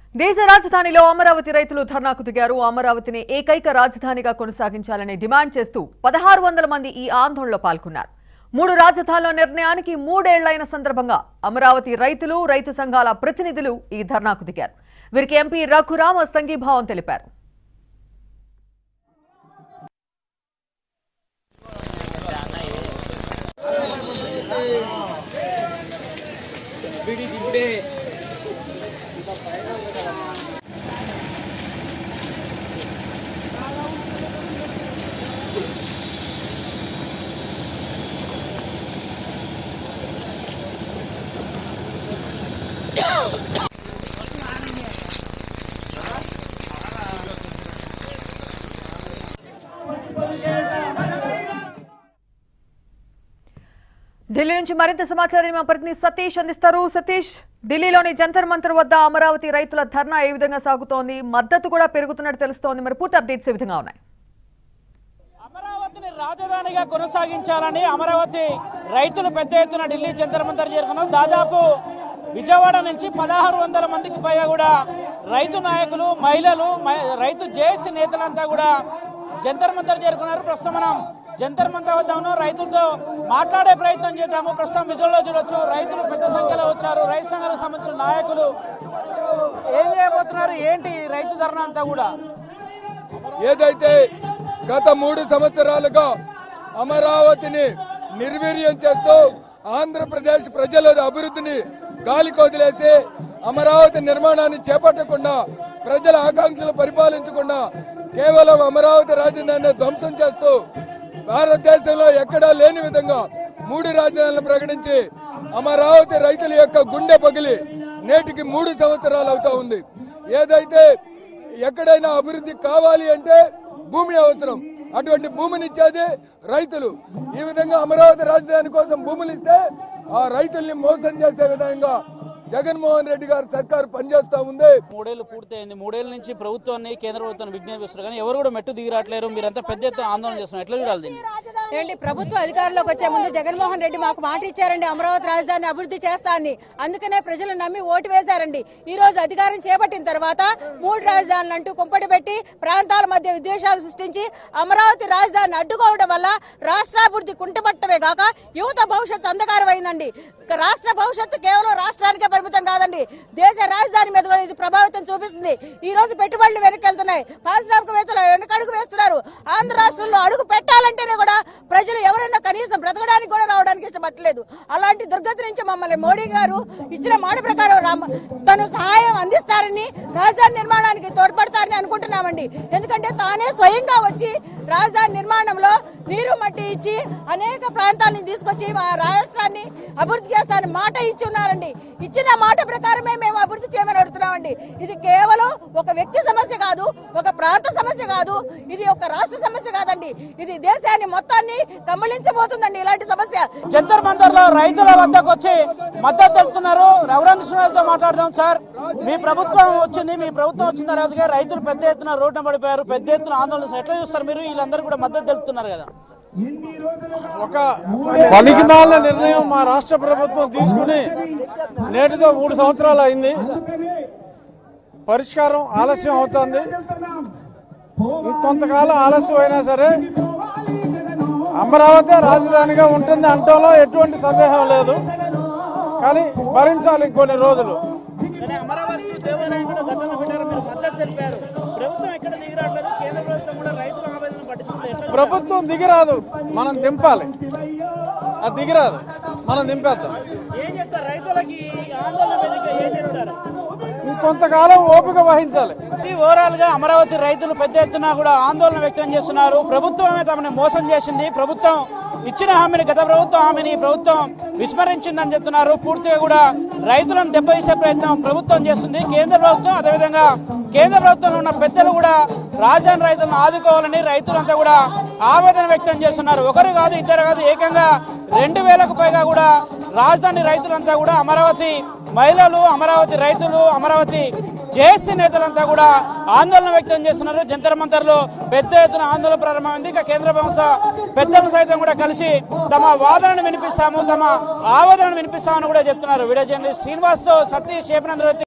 దేశ రాజధానిలో అమరావతి రైతులు ధర్నాకు దిగారు అమరావతిని ఏకైక రాజధానిగా కొనసాగించాలని డిమాండ్ చేస్తూ పదహారు వందల మంది ఈ ఆందోళనలో పాల్గొన్నారు మూడు రాజధానుల నిర్ణయానికి మూడేళ్లైన సందర్భంగా అమరావతి రైతులు రైతు సంఘాల ప్రతినిధులు ఈ ధర్నాకు దిగారు వీరికి ఎంపీ రఘురామ సంఘీభావం తెలిపారు ఢిల్లీ నుంచి మరింత సమాచారాన్ని మా ప్రతినిధి సతీష్ అందిస్తారు సతీష్ ఢిల్లీలోని జంతర్ మంతర్ వద్ద అమరావతి రైతుల ధర్నా ఏ విధంగా సాగుతోంది మద్దతు కూడా పెరుగుతున్నట్టు తెలుస్తోంది మరి పూర్తి అప్డేట్స్ ఏ విధంగా ఉన్నాయి అమరావతిని రాజధానిగా కొనసాగించాలని అమరావతి రైతులు పెద్ద ఎత్తున ఢిల్లీ జంతర్ మంతర్ చేరుకున్నారు దాదాపు విజయవాడ నుంచి పదహారు వందల మందికి పైగా కూడా రైతు నాయకులు మహిళలు మహి- రైతు జేఏసీ నేతలంతా కూడా జంతర్ మంతర్ చేరుకున్నారు ప్రస్తుతం మనం జంతర్ మంతర్ వద్ద ఉన్నాం రైతులతో మాట్లాడే ప్రయత్నం చేద్దాము ప్రస్తుతం విజువల్లో చూడొచ్చు రైతులు పెద్ద సంఖ్యలో వచ్చారు రైతు సంఘాలకు సంబంధించిన నాయకులు ఏం చేయబోతున్నారు ఏంటి ఈ రైతు ధర్నా అంతా కూడా ఏదైతే గత మూడు సంవత్సరాలుగా అమరావతిని నిర్వీర్యం చేస్తూ ఆంధ్రప్రదేశ్ ప్రజల అభివృద్ధిని గాలికి వదిలేసి అమరావతి నిర్మాణాన్ని చేపట్టకుండా ప్రజల ఆకాంక్షలు పరిపాలించకుండా కేవలం అమరావతి రాజధానిని ధ్వంసం చేస్తూ భారతదేశంలో ఎక్కడా లేని విధంగా మూడు రాజధానులను ప్రకటించి అమరావతి రైతుల యొక్క గుండె పగిలి నేటికి మూడు సంవత్సరాలు అవుతా ఉంది ఏదైతే ఎక్కడైనా అభివృద్ధి కావాలి అంటే భూమి అవసరం అటువంటి భూమిని ఇచ్చేది రైతులు ఈ విధంగా అమరావతి రాజధాని కోసం భూములు ఇస్తే ఆ రైతుల్ని మోసం చేసే విధంగా జగన్మోహన్ రెడ్డి గారి సర్కారు పనిచేస్తా ఉంది మూడేళ్లు పూర్తయింది మూడేళ్ల నుంచి ప్రభుత్వాన్ని కేంద్ర ప్రభుత్వాన్ని విజ్ఞప్తి చేస్తున్నారు కానీ ఎవరు కూడా మెట్టు దిగిరాట్లేరు మీరంతా పెద్ద ఎత్తున ఆందోళన చేస్తున్నారు ఎట్లా చూడాలి దీన్ని ఏంటి ప్రభుత్వ అధికారంలోకి వచ్చే ముందు జగన్మోహన్ రెడ్డి మాకు మాట ఇచ్చారండి అమరావతి రాజధాని అభివృద్ధి చేస్తా అని అందుకనే ప్రజలు నమ్మి ఓటు వేశారండి ఈ రోజు అధికారం చేపట్టిన తర్వాత మూడు రాజధానులు అంటూ కుంపటి పెట్టి ప్రాంతాల మధ్య విద్వేషాలు సృష్టించి అమరావతి రాజధానిని అడ్డుకోవడం వల్ల రాష్ట్రాభివృద్ధి కుంటపట్టమే కాక యువత భవిష్యత్తు అంధకారమైందండి ఇక రాష్ట్ర భవిష్యత్తు కేవలం రాష్ట్రానికే పరిమితం కాదండి దేశ రాజధాని మీద కూడా ఇది ప్రభావితం చూపిస్తుంది ఈ రోజు పెట్టుబడులు వెనక్కి వెళ్తున్నాయి పారిశ్రామికవేత్తలు వెనకడుగు వేస్తున్నారు ఆంధ్ర రాష్ట్రంలో అడుగు పెట్టాలంటేనే కూడా ప్రజలు ఎవరైనా కనీసం బ్రతకడానికి కూడా రావడానికి ఇష్టపట్టలేదు అలాంటి దుర్గతి నుంచి మమ్మల్ని మోడీ గారు ఇచ్చిన మాట ప్రకారం రామ తను సహాయం అందిస్తారని రాజధాని నిర్మాణానికి తోడ్పడతారని అనుకుంటున్నామండి ఎందుకంటే తానే స్వయంగా వచ్చి రాజధాని నిర్మాణంలో నీరు మట్టి ఇచ్చి అనేక ప్రాంతాలను తీసుకొచ్చి మా రాష్ట్రాన్ని అభివృద్ధి చేస్తానని మాట ఇచ్చి ఉన్నారండి ఇచ్చిన మాట ప్రకారమే మేము అభివృద్ధి చేయమని అడుగుతున్నామండి ఇది కేవలం ఒక వ్యక్తి సమస్య కాదు ఒక ప్రాంత సమస్య కాదు ఇది ఒక రాష్ట్ర సమస్య కాదండి ఇది దేశాన్ని మొత్తాన్ని కమ్మలించబోతుందండి ఇలాంటి సమస్య జంతర్ మంతర్ లో రైతుల వద్దకు వచ్చి మద్దతు తెలుపుతున్నారు రఘురామకృష్ణరాజుతో మాట్లాడదాం సార్ మీ ప్రభుత్వం వచ్చింది మీ ప్రభుత్వం వచ్చిన తర్వాతగా రైతులు పెద్ద ఎత్తున రోడ్డున పడిపోయారు పెద్ద ఎత్తున ఆందోళన చేస్తారు. ఎట్లా చూస్తారు మీరు వీళ్ళందరూ కూడా మద్దతు తెలుపుతున్నారు కదా ఒక పనికిమాలిన నిర్ణయం మా రాష్ట్ర ప్రభుత్వం తీసుకుని నేటితో మూడు సంవత్సరాలు అయింది పరిష్కారం ఆలస్యం అవుతోంది ఇంకొంతకాలం ఆలస్యం అయినా సరే అమరావతి రాజధానిగా ఉంటుంది అంటంలో ఎటువంటి సందేహం లేదు కానీ భరించాలి ఇంకొన్ని రోజులు కానీ అమరావతి దేవాలయం కూడా గతంలో పెట్టారు మీరు మద్దతు తెలిపారు ప్రభుత్వం ఎక్కడ దిగిరాట్లేదు కేంద్ర ప్రభుత్వం కూడా రైతుల ఆవేదన పట్టించుకుంటే ఎట్లా ప్రభుత్వం దిగిరాదు మనం దింపాలి అది దిగిరాదు మనం దింపేద్దాం ఏం చెప్తారు రైతులకి ఈ ఆందోళన వెనుక ఏం చెప్తారు ఇంకొంతకాలం ఓపిక వహించాలి ఇది ఓవరాల్ గా అమరావతి రైతులు పెద్ద ఎత్తున కూడా ఆందోళన వ్యక్తం చేస్తున్నారు ప్రభుత్వమే తమని మోసం చేసింది ప్రభుత్వం ఇచ్చిన హామీని గత ప్రభుత్వం హామీని ఈ ప్రభుత్వం విస్మరించిందని చెప్తున్నారు పూర్తిగా కూడా రైతులను దెబ్బతీసే ప్రయత్నం ప్రభుత్వం చేస్తుంది కేంద్ర ప్రభుత్వం అదేవిధంగా కేంద్ర ప్రభుత్వంలో ఉన్న పెద్దలు కూడా రాజధాని రైతులను ఆదుకోవాలని రైతులంతా కూడా ఆవేదన వ్యక్తం చేస్తున్నారు ఒకరు కాదు ఇద్దరు కాదు ఏకంగా రెండు వేలకు పైగా కూడా రాజధాని రైతులంతా కూడా అమరావతి మహిళలు అమరావతి రైతులు అమరావతి జేఏసీ నేతలంతా కూడా ఆందోళన వ్యక్తం చేస్తున్నారు జంతర్ మంతర్లో పెద్ద ఎత్తున ఆందోళన ప్రారంభమైంది ఇక కేంద్ర ప్రభుత్వ పెద్దలను సైతం కూడా కలిసి తమ వాదనను వినిపిస్తాము తమ ఆవేదనను వినిపిస్తామని కూడా చెప్తున్నారు వీడియో జర్నలిస్ట్ శ్రీనివాస్ తో సతీష్ చేపినందుకు